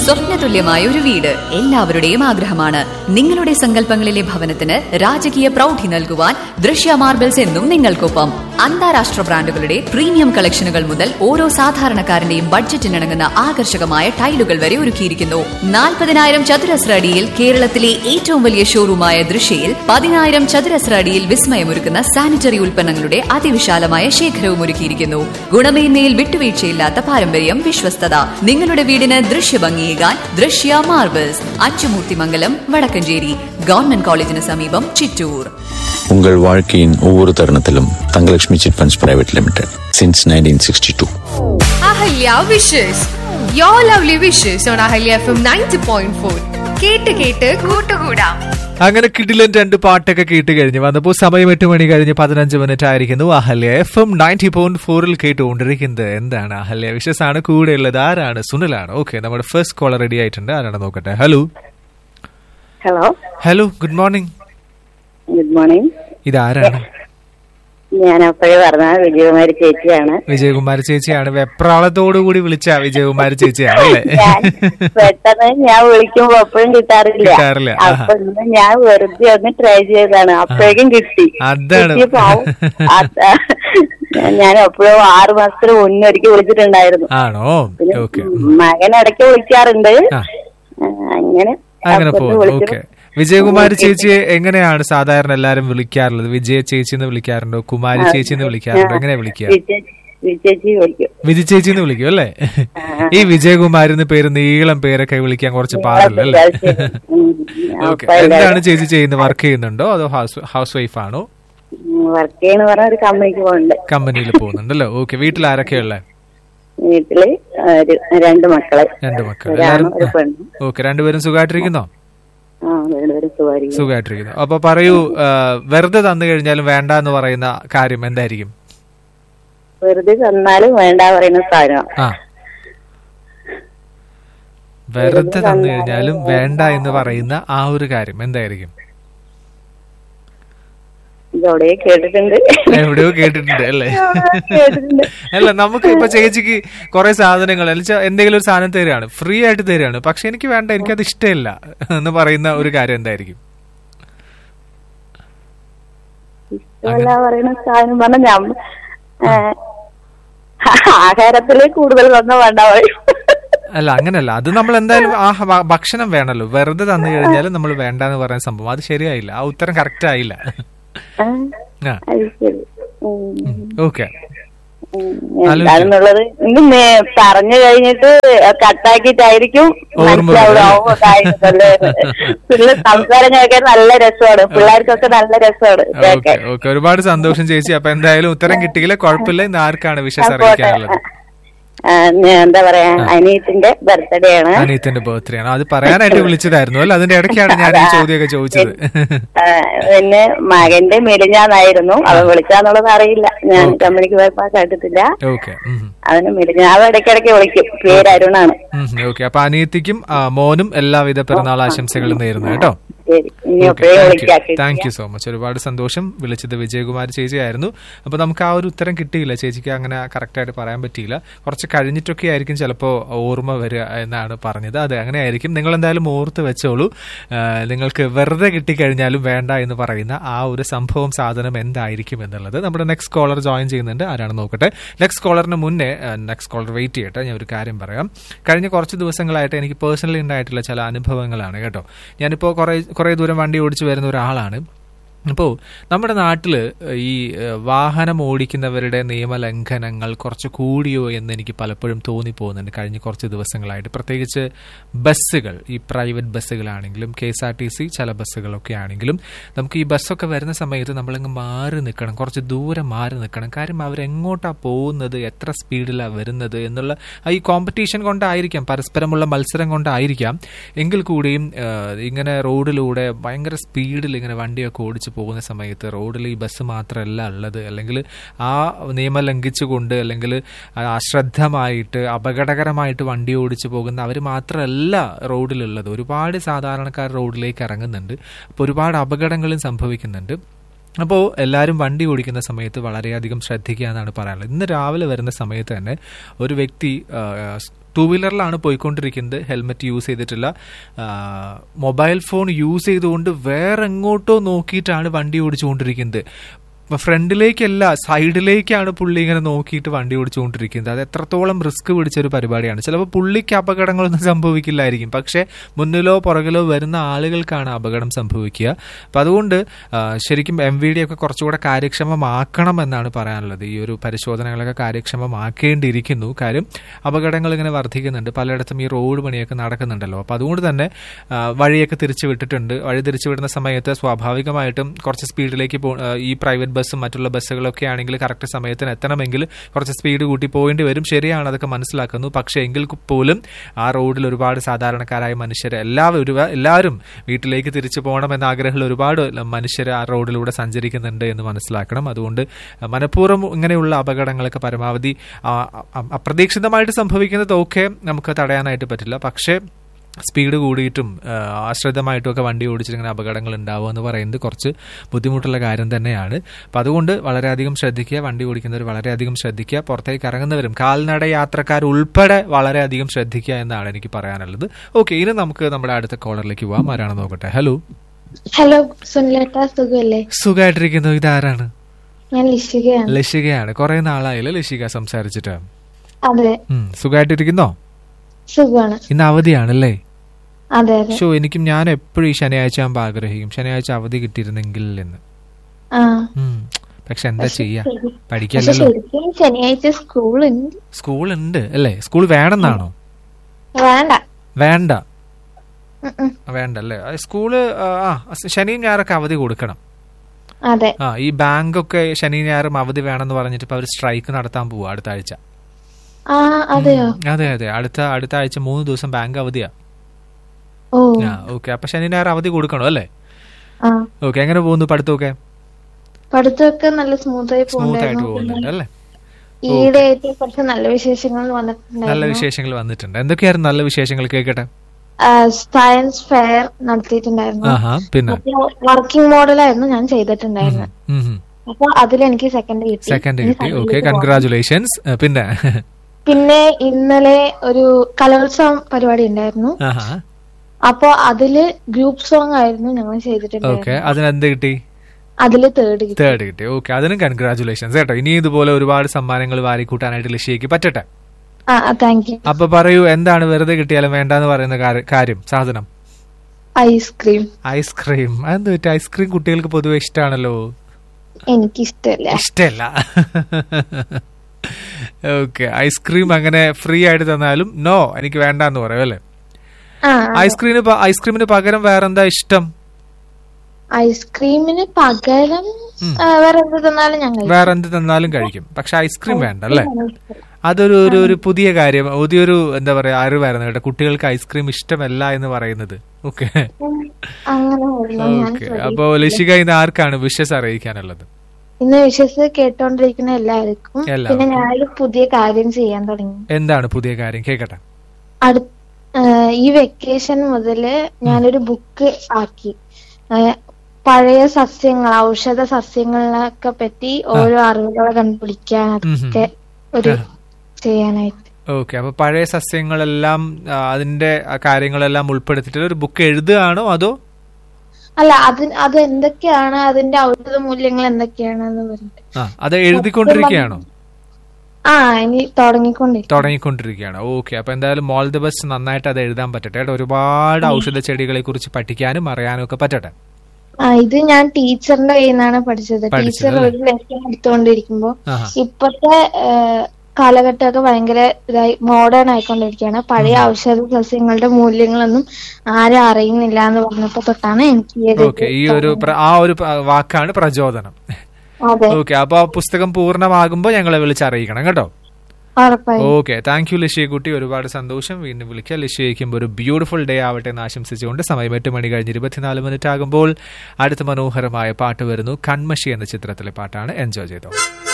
സ്വപ്നതുല്യമായ ഒരു വീട് എല്ലാവരുടെയും ആഗ്രഹമാണ് നിങ്ങളുടെ സങ്കല്പങ്ങളിലെ ഭവനത്തിന് രാജകീയ പ്രൗഢി നൽകുവാൻ ദൃശ്യ മാർബിൾസ് എന്നും നിങ്ങൾക്കൊപ്പം അന്താരാഷ്ട്ര ബ്രാൻഡുകളുടെ പ്രീമിയം കളക്ഷനുകൾ മുതൽ ഓരോ സാധാരണക്കാരന്റെയും ബഡ്ജറ്റിനിണങ്ങുന്ന ആകർഷകമായ ടൈലുകൾ വരെ ഒരുക്കിയിരിക്കുന്നു നാൽപ്പതിനായിരം ചതുരശ്ര അടിയിൽ കേരളത്തിലെ ഏറ്റവും വലിയ ഷോറൂമായ ദൃശ്യയിൽ പതിനായിരം ചതുരശ്ര അടിയിൽ വിസ്മയമൊരുക്കുന്ന സാനിറ്ററി ഉൽപ്പന്നങ്ങളുടെ അതിവിശാലമായ ശേഖരവും ഒരുക്കിയിരിക്കുന്നു ഗുണമേന്മയിൽ വിട്ടുവീഴ്ചയില്ലാത്ത പാരമ്പര്യം വിശ്വസ്തത നിങ്ങളുടെ വീടിന് ദൃശ്യഭംഗിയേകാൻ ദൃശ്യ മാർബിൾസ് അച്ചുമൂർത്തിമംഗലം വടക്കഞ്ചേരി ഗവൺമെന്റ് കോളേജിന് സമീപം ചിറ്റൂർ உங்கள் வாழ்க்கையின் ஒவ்வொரு தருணத்திலும் Thangalakshmi chit funds private limited since nineteen sixty two Ahalia wishes yo lovely wishes on Ahalia F M ninety point four കേട്ട് കേട്ട് കൂട്ടുകൂടാം അങ്ങനെ കിടിലൻ രണ്ട് പാട്ടൊക്കെ കേട്ട് കഴിഞ്ഞു വന്നപ്പോൾ സമയം എട്ട് മണി കഴിഞ്ഞ് പതിനഞ്ച് മിനിറ്റ് ആയിരിക്കുന്നു Ahalia F M ninety point ഫോറിൽ കേട്ടുകൊണ്ടിരിക്കുന്നത് എന്താണ് അഹല്യ വിഷസ് ആണ് കൂടെയുള്ളത് ആരാണ് സുനിലാണ് ഓക്കെ നമ്മുടെ ഫസ്റ്റ് കോളർ റെഡി ആയിട്ടുണ്ട് ആരാണ് നോക്കട്ടെ hello hello hello good morning good morning ഇതാരാണ് ഞാൻ അപ്പോഴേ പറഞ്ഞ വിജയകുമാരി ചേച്ചിയാണ് വിജയകുമാരി ചേച്ചിയാണ് വെപ്രാളത്തോടു കൂടി വിളിച്ച വിജയകുമാരി ചേച്ചിയാണ് അല്ലേ ഞാൻ പെട്ടെന്ന് ഞാൻ വിളിക്കുമ്പോ അപ്പോഴും കിട്ടാറില്ല കിട്ടാറില്ല, ആഹാ. അപ്പൊ ഇന്ന് ഞാൻ വെറുതെ ഒന്ന് ട്രൈ ചെയ്തതാണ് അപ്പോഴേക്കും കിട്ടി അതാണ്. കിട്ടിയപ്പോ ആവും. അത് ഞാൻ എപ്പോഴും ആറു മാസത്തിന് മുന്നേ ഒരിക്കൽ വിളിച്ചിട്ടുണ്ടായിരുന്നു ആണോ പിന്നെ ഓക്കെ മകൻ ഇടയ്ക്ക് വിളിക്കാറുണ്ട് ആ. ആ, അങ്ങനെ അങ്ങനെ അപ്പൊ ഒന്ന് പോകും വിളിച്ചു. ഓക്കെ വിജയകുമാരി ചേച്ചിയെ എങ്ങനെയാണ് സാധാരണ എല്ലാരും വിളിക്കാറുള്ളത് വിജയ ചേച്ചി എന്ന് വിളിക്കാറുണ്ടോ കുമാരി ചേച്ചി എന്ന് വിളിക്കാറുണ്ടോ എങ്ങനെയാ വിളിക്കുക വിജയ- വിജയച്ചി വിളിക്കും വിജയ ചേച്ചി എന്ന് വിളിക്കും അല്ലേ ഈ വിജയകുമാരി എന്ന് പേര് നീളം പേരൊക്കെ വിളിക്കാൻ കുറച്ച് പാടില്ല അല്ലേ ഉം. ഓക്കെ അപ്പൊ എന്താണ് എല്ലാവരും ചേച്ചി ചെയ്യുന്നത് വർക്ക് ചെയ്യുന്നുണ്ടോ അതോ ഹൗസ് ഹൗസ് വൈഫ് ആണോ വർക്ക് ചെയ്യണ പറഞ്ഞ ഒരു കമ്പനിക്ക് പോകുന്നുണ്ട് കമ്പനിയിൽ പോകുന്നുണ്ടല്ലോ ഓക്കെ വീട്ടിൽ ആരൊക്കെയുള്ള വീട്ടില് ഒരു രണ്ട് മക്കള് രണ്ട് മക്കൾ ഒരാണും എല്ലാരും ഒരു പെണ്ണും ഓക്കെ രണ്ടുപേരും സുഖമായിട്ടിരിക്കുന്നോ ആ രണ്ടുപേരും സുഖമായിരിക്കും സുഖമായിട്ടിരിക്കുന്നു അപ്പൊ പറയൂ ആ, വെറുതെ തന്നു കഴിഞ്ഞാലും വേണ്ട എന്ന് പറയുന്ന കാര്യം എന്തായിരിക്കും വെറുതെ തന്നാലും വേണ്ട പറയുന്ന സാധനം ആ വെറുതെ തന്നു കഴിഞ്ഞാലും വേണ്ട എന്ന് പറയുന്ന ആ ഒരു കാര്യം എന്തായിരിക്കും ഇതോടെ കേട്ടിട്ടുണ്ട് എവിടെയോ കേട്ടിട്ടുണ്ട് അല്ലേ കേട്ടിട്ടുണ്ട് അല്ല നമുക്ക് ഇപ്പൊ ചേച്ചിക്ക് കുറെ സാധനങ്ങൾ അല്ലെങ്കിൽ എന്തെങ്കിലും ഒരു സാധനം തരികയാണ് ഫ്രീ ആയിട്ട് തരികയാണ് പക്ഷെ എനിക്ക് വേണ്ട എനിക്കത് ഇഷ്ടമില്ല എന്ന് പറയുന്ന ഒരു കാര്യം എന്തായിരിക്കും ഇഷ്ടമല്ല പറയുന്ന സാധനം പറഞ്ഞ ഞാൻ ആഹാരത്തില് കൂടുതൽ തന്ന വേണ്ട പറയും അല്ല അങ്ങനല്ല അത് നമ്മൾ എന്തായാലും ആ ഭ- ഭക്ഷണം വേണമല്ലോ വെറുതെ തന്നു കഴിഞ്ഞാൽ നമ്മൾ വേണ്ട എന്ന് പറയുന്ന സംഭവം അത് ശരിയായില്ല ആ ഉത്തരം കറക്റ്റ് ആയില്ല ആ, ആ അത് ശരി ഉം. ഓക്കെ ഉം, എന്താണെന്നുള്ളത് ഇത് നേ- പറഞ്ഞു കഴിഞ്ഞിട്ട് കട്ടാക്കിയിട്ടായിരിക്കും ഓർമ്മ മനസ്സിലാവുക വരും. പിള്ളേർ സംസാരം കേൾക്കാൻ നല്ല രസമാണ് പിള്ളേർക്കൊക്കെ നല്ല രസമാണ് ഓക്കെ കേൾക്കാൻ ഓക്കെ ഒരുപാട് സന്തോഷം ചേച്ചി അപ്പൊ എന്തായാലും ഉത്തരം കിട്ടിയില്ല കുഴപ്പമില്ല ഇന്ന് ആർക്കാണ് വിഷസ് അറിയിക്കാനുള്ളത് ആ, ഞാൻ എന്താ പറയാ അനിയത്തിന്റെ ബർത്ത്ഡേ ആണ് അനിയത്തിന്റെ ബർത്ത്ഡേ ആണ് അത് പറയാനായിട്ട് വിളിച്ചതായിരുന്നു അല്ല അതിന്റെ ഇടയ്ക്കാണ് ഞാൻ ഈ ചോദ്യമൊക്കെ ചോദിച്ചത് ആ, പിന്നെ മകന്റെ മെലിഞ്ഞാന്നായിരുന്നു അവൻ വിളിച്ചാന്നുള്ളത് അറിയില്ല ഞാൻ കമ്പനിക്ക് പോയപ്പോ കേട്ടിട്ടില്ല ഓക്കെ അവന് മെലിഞ്ഞാവ് ഇടയ്ക്കിടയ്ക്ക് വിളിക്കും പേര് അരുണാണ് ഓക്കെ അപ്പൊ അനിയത്തിക്കും ആ, മോനും എല്ലാവിധ പിറന്നാൾ ആശംസകളും നേരുന്നു കേട്ടോ ശരി ഇനി എപ്പോഴും വിളിക്കാം താങ്ക് യു സോ മച്ച് ഒരുപാട് സന്തോഷം വിളിച്ചത് വിജയകുമാരി ചേച്ചിയായിരുന്നു അപ്പൊ നമുക്ക് ആ ഒരു ഉത്തരം കിട്ടിയില്ല ചേച്ചിക്ക് അങ്ങനെ കറക്റ്റ് ആയിട്ട് പറയാൻ പറ്റിയില്ല കുറച്ച് കഴിഞ്ഞിട്ടൊക്കെ ആയിരിക്കും ചിലപ്പോൾ ഓർമ്മ വരിക എന്നാണ് പറഞ്ഞത് അത് അങ്ങനെ ആയിരിക്കും നിങ്ങൾ എന്തായാലും ഓർത്ത് വെച്ചോളൂ ആ, നിങ്ങൾക്ക് വെറുതെ കിട്ടിക്കഴിഞ്ഞാലും വേണ്ട എന്ന് പറയുന്ന ആ ഒരു സംഭവം സാധനം എന്തായിരിക്കും എന്നുള്ളത് നമ്മുടെ നെക്സ്റ്റ് കോളർ ജോയിൻ ചെയ്യുന്നുണ്ട് ആരാണ് നോക്കട്ടെ നെക്സ്റ്റ് കോളറിന് മുന്നേ നെക്സ്റ്റ് കോളർ വെയിറ്റ് ചെയ്യട്ടെ ഞാൻ ഒരു കാര്യം പറയാം കഴിഞ്ഞ കുറച്ച് ദിവസങ്ങളായിട്ട് എനിക്ക് പേഴ്സണലി ഉണ്ടായിട്ടുള്ള ചില അനുഭവങ്ങളാണ് കേട്ടോ ഞാനിപ്പോൾ കുറേ കുറേ ദൂരം വണ്ടി ഓടിച്ചു വരുന്ന ഒരാളാണ് അപ്പോൾ നമ്മുടെ നാട്ടിൽ ഈ ഏഹ്, വാഹനം ഓടിക്കുന്നവരുടെ നിയമലംഘനങ്ങൾ കുറച്ച് കൂടിയോ എന്ന് എനിക്ക് പലപ്പോഴും തോന്നിപ്പോകുന്നുണ്ട് കഴിഞ്ഞ കുറച്ച് ദിവസങ്ങളായിട്ട് പ്രത്യേകിച്ച് ബസ്സുകൾ ഈ പ്രൈവറ്റ് ബസ്സുകളാണെങ്കിലും K S R T C ചില ബസ്സുകളൊക്കെ ആണെങ്കിലും നമുക്ക് ഈ ബസ്സൊക്കെ വരുന്ന സമയത്ത് നമ്മളങ്ങ് മാറി നിൽക്കണം കുറച്ച് ദൂരെ മാറി നിൽക്കണം കാര്യം അവരെങ്ങോട്ടാണ് പോകുന്നത് എത്ര സ്പീഡിലാണ് വരുന്നത് എന്നുള്ള ആ ഈ കോമ്പറ്റീഷൻ കൊണ്ടായിരിക്കാം പരസ്പരമുള്ള മത്സരം കൊണ്ടായിരിക്കാം എങ്കിൽ കൂടിയും ഏഹ്, ഇങ്ങനെ റോഡിലൂടെ ഭയങ്കര സ്പീഡിൽ ഇങ്ങനെ വണ്ടിയൊക്കെ ഓടിച്ച് പോകുന്ന സമയത്ത് റോഡിൽ ഈ ബസ് മാത്രമല്ല ഉള്ളത് അല്ലെങ്കിൽ ആ നിയമം ലംഘിച്ചുകൊണ്ട് അല്ലെങ്കിൽ അശ്രദ്ധമായിട്ട് അപകടകരമായിട്ട് വണ്ടി ഓടിച്ച് പോകുന്ന അവർ മാത്രമല്ല റോഡിലുള്ളത് ഒരുപാട് സാധാരണക്കാർ റോഡിലേക്ക് ഇറങ്ങുന്നുണ്ട് അപ്പോൾ ഒരുപാട് അപകടങ്ങളും സംഭവിക്കുന്നുണ്ട് അപ്പോൾ എല്ലാവരും വണ്ടി ഓടിക്കുന്ന സമയത്ത് വളരെയധികം ശ്രദ്ധിക്കുക എന്നാണ് പറയാനുള്ളത് ഇന്ന് രാവിലെ വരുന്ന സമയത്ത് തന്നെ ഒരു വ്യക്തി ആ, ടൂ വീലറിലാണ് പോയിക്കൊണ്ടിരിക്കുന്നത് ഹെൽമെറ്റ് യൂസ് ചെയ്തിട്ടില്ല ആ, മൊബൈൽ ഫോൺ യൂസ് ചെയ്തുകൊണ്ട് വേറെ എങ്ങോട്ടോ നോക്കിയിട്ടാണ് വണ്ടി ഓടിച്ചുകൊണ്ടിരിക്കുന്നത് അപ്പൊ ഫ്രണ്ടിലേക്കല്ല സൈഡിലേക്കാണ് പുള്ളി ഇങ്ങനെ നോക്കിയിട്ട് വണ്ടി ഓടിച്ചുകൊണ്ടിരിക്കുന്നത് അത് എത്രത്തോളം റിസ്ക് പിടിച്ച ഒരു പരിപാടിയാണ് ചിലപ്പോൾ പുള്ളിക്ക് അപകടങ്ങളൊന്നും സംഭവിക്കില്ലായിരിക്കും പക്ഷേ മുന്നിലോ പുറകിലോ വരുന്ന ആളുകൾക്കാണ് അപകടം സംഭവിക്കുക അപ്പം അതുകൊണ്ട് ആ, ശരിക്കും എം വി ഡി ഒക്കെ കുറച്ചുകൂടെ കാര്യക്ഷമമാക്കണം എന്നാണ് പറയാനുള്ളത് ഈ ഒരു പരിശോധനകളൊക്കെ കാര്യക്ഷമമാക്കേണ്ടിയിരിക്കുന്നു കാര്യം അപകടങ്ങൾ ഇങ്ങനെ വർദ്ധിക്കുന്നുണ്ട് പലയിടത്തും ഈ റോഡ് പണിയൊക്കെ നടക്കുന്നുണ്ടല്ലോ അപ്പം അതുകൊണ്ട് തന്നെ ആ, വഴിയൊക്കെ തിരിച്ചു വിട്ടിട്ടുണ്ട് വഴി തിരിച്ചു വിടുന്ന സമയത്ത് സ്വാഭാവികമായിട്ടും കുറച്ച് സ്പീഡിലേക്ക് പോ ആ, ഈ പ്രൈവറ്റ് ബസ്സും മറ്റുള്ള ബസ്സുകളൊക്കെ ആണെങ്കിൽ കറക്റ്റ് സമയത്തിന് എത്തണമെങ്കിൽ കുറച്ച് സ്പീഡ് കൂട്ടി പോകേണ്ടി വരും ശരിയാണ് അതൊക്കെ മനസ്സിലാക്കുന്നു പക്ഷേ എങ്കിൽ പോലും ആ റോഡിൽ ഒരുപാട് സാധാരണക്കാരായ മനുഷ്യർ എല്ലാവരും എല്ലാവരും വീട്ടിലേക്ക് തിരിച്ചു പോകണമെന്ന ആഗ്രഹമുള്ള ഒരുപാട് മനുഷ്യർ ആ റോഡിലൂടെ സഞ്ചരിക്കുന്നുണ്ട് എന്ന് മനസ്സിലാക്കണം അതുകൊണ്ട് മനഃപൂർവ്വം ഇങ്ങനെയുള്ള അപകടങ്ങളൊക്കെ പരമാവധി ആ, അ- അപ്രതീക്ഷിതമായിട്ട് സംഭവിക്കുന്നതൊക്കെ നമുക്ക് തടയാനായിട്ട് പറ്റില്ല പക്ഷേ സ്പീഡ് കൂടിയിട്ടും ആ, അശ്രദ്ധമായിട്ടും ഒക്കെ വണ്ടി ഓടിച്ചിട്ട് ഇങ്ങനെ അപകടങ്ങൾ ഉണ്ടാവുക എന്ന് പറയുന്നത് കുറച്ച് ബുദ്ധിമുട്ടുള്ള കാര്യം തന്നെയാണ് അപ്പം അതുകൊണ്ട് വളരെയധികം ശ്രദ്ധിക്കുക വണ്ടി ഓടിക്കുന്നവർ വളരെയധികം ശ്രദ്ധിക്കുക പുറത്തേക്ക് ഇറങ്ങുന്നവരും കാൽനട യാത്രക്കാർ ഉൾപ്പെടെ വളരെയധികം ശ്രദ്ധിക്കുക എന്നാണ് എനിക്ക് പറയാനുള്ളത് ഓക്കെ ഇനി നമുക്ക് നമ്മുടെ അടുത്ത കോളറിലേക്ക് പോവാം ആരാണെന്ന് നോക്കട്ടെ ഹലോ ഹലോ സുനിലേട്ട സുഖല്ലേ സുഖമായിട്ടിരിക്കുന്നു ഇതാരാണ് ഞാൻ ലിഷികയാണ് ലഷികയാണ് കുറെ നാളായില്ലേ ലഷിക സംസാരിച്ചിട്ട് അതെ ഉം, സുഖമായിട്ടിരിക്കുന്നോ സുഖമാണ് ഇന്ന് അവധിയാണല്ലേ അതെ അതെ ഷോ എനിക്കും ഞാൻ എപ്പോഴും ഈ ശനിയാഴ്ച ആകുമ്പോൾ ആഗ്രഹിക്കും ശനിയാഴ്ച അവധി കിട്ടിയിരുന്നെങ്കിൽ എന്ന് ആ ഉം. പക്ഷെ എന്താ ചെയ്യാ ശരി. പക്ഷെ പഠിക്കല്ലോ ശരിക്കും ശനിയാഴ്ച സ്കൂളുണ്ട് സ്കൂൾ ഉണ്ട് അല്ലേ സ്കൂൾ വേണമെന്നാണോ വേണ്ട വേണ്ട ഉം ഉം. വേണ്ട അല്ലേ ആ, സ്കൂള് ആ ആ, ശനിയും ഞായറൊക്കെ അവധി കൊടുക്കണം അതെ ആ ഈ ബാങ്കൊക്കെ ശനി ഞായറും അവധി വേണമെന്ന് പറഞ്ഞിട്ട് ഇപ്പൊ അവർ സ്ട്രൈക്ക് നടത്താൻ പോവാ അടുത്ത ആഴ്ച ആ അതെയോ അതെ അതെ അടുത്ത അടുത്ത ആഴ്ച മൂന്ന് ദിവസം ബാങ്ക് അവധിയാ ഓ ആ ഓക്കെ അപ്പൊ ശനി ഞായർ അവധി കൊടുക്കണം അല്ലേ ആ ഓക്കെ എങ്ങനെ പോകുന്നു പഠിത്തമൊക്കെ പഠിത്തമൊക്കെ നല്ല സ്മൂത്ത് ആയി സ്മൂത്ത് ആയിട്ട് പോകുന്നുണ്ടായിരുന്നു പോകുന്നുണ്ട് അല്ലേ ഈയിടെ ആയിട്ട് കുറച്ച് നല്ല വിശേഷങ്ങൾ നല്ല വന്നിട്ടുണ്ടായിരുന്നു വിശേഷങ്ങൾ വന്നിട്ടുണ്ട് എന്തൊക്കെയായിരുന്നു നല്ല വിശേഷങ്ങൾ കേൾക്കട്ടെ സയൻസ് ഫെയർ നടത്തിയിട്ടുണ്ടായിരുന്നു ആഹാ പിന്നെ അപ്പൊ വർക്കിംഗ് മോഡലായിരുന്നു ഞാൻ ചെയ്തിട്ടുണ്ടായിരുന്നത് അപ്പൊ അതിലെനിക്ക് സെക്കൻഡ് കിട്ടി സെക്കൻഡ് ഇനി കിട്ടി second ഓക്കെ ലേക്ക് പോകാം. കൺഗ്രാചുലേഷൻസ് പിന്നെ പിന്നെ ഇന്നലെ ഒരു കലോത്സവം പരിപാടി ഉണ്ടായിരുന്നു ആഹാ അപ്പൊ അതില് ഗ്രൂപ്പ് സോങ് ആയിരുന്നു ഞങ്ങൾ ഓക്കെ ചെയ്തിട്ടുണ്ടായിരുന്നത് അതിനെന്ത് കിട്ടി അതില് തേർഡ് കിട്ടി തേർഡ് കിട്ടി ഓക്കെ അതിനും കൺഗ്രാചുലേഷൻസ് കേട്ടോ ഇനി ഇതുപോലെ ഒരുപാട് സമ്മാനങ്ങൾ വാരിക്കൂട്ടാനായിട്ട് ലക്ഷ്യക്ക് പറ്റട്ടെ ആ താങ്ക് യു അപ്പൊ പറയൂ എന്താണ് വെറുതെ കിട്ടിയാലും വേണ്ടാന്ന് പറയുന്ന കാര്യം- കാര്യം സാധനം ഐസ്ക്രീം ഐസ്ക്രീം അതെന്ത് പറ്റി ഐസ്ക്രീം കുട്ടികൾക്ക് പൊതുവെ ഇഷ്ടമാണല്ലോ എനിക്കിഷ്ടല്ല ഇഷ്ടമല്ല ഓക്കെ ഐസ്ക്രീം അങ്ങനെ ഫ്രീ ആയിട്ട് തന്നാലും നോ എനിക്ക് വേണ്ടാന്ന് പറയും അല്ലേ ആ ഐസ്ക്രീമിന് പ- ഐസ്ക്രീമിന് പകരം വേറെന്താ ഇഷ്ടം ഐസ്ക്രീമിന് പകരം ആ, വേറെ എന്ത് തന്നാലും ഞാൻ കഴിക്കും. വേറെ എന്ത് തന്നാലും കഴിക്കും പക്ഷെ ഐസ്ക്രീം വേണ്ട അല്ലേ അതൊരു ഒരു ഒരു പുതിയ കാര്യം പുതിയൊരു എന്താ പറയാ അറിവായിരുന്നു കേട്ടോ കുട്ടികൾക്ക് ഐസ്ക്രീം ഇഷ്ടമല്ല എന്ന് പറയുന്നത് ഓക്കെ അങ്ങനെ ഉള്ളു ഞാൻ ഓക്കെ അപ്പൊ ലഷിക ഇന്ന് ആർക്കാണ് വിഷസ് അറിയിക്കാനുള്ളത് ഇന്ന് വിശ്വസ് കേട്ടോണ്ടിരിക്കുന്ന എല്ലാവർക്കും എല്ലാവർക്കും. പിന്നെ ഞാനൊരു പുതിയ കാര്യം ചെയ്യാൻ തുടങ്ങി എന്താണ് പുതിയ കാര്യം കേക്കട്ടെ അടു ഏഹ് ഈ വെക്കേഷൻ മുതല് ഞാനൊരു ബുക്ക് ആക്കി ഏഹ് പഴയ സസ്യങ്ങൾ ഔഷധ സസ്യങ്ങളൊക്കെ പറ്റി ഓരോ അറിവുകൾ കണ്ടുപിടിക്കാനൊക്കെ ഒരു ചെയ്യാനായിട്ട് ഓക്കെ അപ്പൊ പഴയ സസ്യങ്ങളെല്ലാം ആ, അതിന്റെ ആ കാര്യങ്ങളെല്ലാം ഉൾപ്പെടുത്തിയിട്ട് ഒരു ബുക്ക് എഴുതുകയാണോ അതോ അല്ല അത് അത് എന്തൊക്കെയാണ് അതിന്റെ ഔഷധ മൂല്യങ്ങൾ എന്തൊക്കെയാണെന്ന് പറഞ്ഞിട്ട് ആ അത് എഴുതിക്കൊണ്ടിരിക്കുകയാണോ ആ ഇനി തുടങ്ങിക്കൊണ്ടിരിക്കും തുടങ്ങിക്കൊണ്ടിരിക്കുകയാണ് ഓക്കെ അപ്പൊ എന്തായാലും മോൾ ദ ബെസ്റ്റ് നന്നായിട്ട് അത് എഴുതാൻ പറ്റട്ടെ കേട്ടോ ഒരുപാട് ഔഷധ ചെടികളെ കുറിച്ച് പഠിക്കാനും അറിയാനും ഒക്കെ പറ്റട്ടെ ആ ഇത് ഞാൻ ടീച്ചറിന്റെ കയ്യിൽ നിന്നാണ് പഠിച്ചത് പഠിച്ചത് ടീച്ചർ അല്ലേ? ഒരു ലെസൺ എടുത്തുകൊണ്ടിരിക്കുമ്പോ ആഹാ. ഇപ്പത്തെ ഏഹ്, കാലഘട്ടമൊക്കെ ഭയങ്കര ഇതായി മോഡേൺ ആയിക്കൊണ്ടിരിക്കുകയാണ് പഴയ ഔഷധ സസ്യങ്ങളുടെ മൂല്യങ്ങളൊന്നും ആരും അറിയുന്നില്ല എന്ന് പറഞ്ഞപ്പോ തൊട്ടാണ് എനിക്ക് ഈ ഒരു ഓക്കെ ഈ ഒരു പ്ര- ആ ഒരു പ- വാക്കാണ് പ്രചോദനം അതെ ഓക്കെ അപ്പൊ ആ പുസ്തകം പൂർണ്ണമാകുമ്പോൾ ഞങ്ങളെ വിളിച്ചറിയിക്കണം കേട്ടോ ഉറപ്പായും ഓക്കെ താങ്ക് യു ലിഷിയ കുട്ടി ഒരുപാട് സന്തോഷം വീണ്ടും വിളിക്കുക ലിഷിയയ്ക്കുമ്പോൾ ഒരു ബ്യൂട്ടിഫുൾ ഡേ ആവട്ടെ എന്ന് ആശംസിച്ചുകൊണ്ട് സമയം എട്ട് മണി കഴിഞ്ഞ് ഇരുപത്തിനാല് മിനിറ്റ് ആകുമ്പോൾ അടുത്ത മനോഹരമായ പാട്ട് വരുന്നു കൺമഷി എന്ന ചിത്രത്തിലെ പാട്ടാണ് എൻജോയ് ചെയ്തോ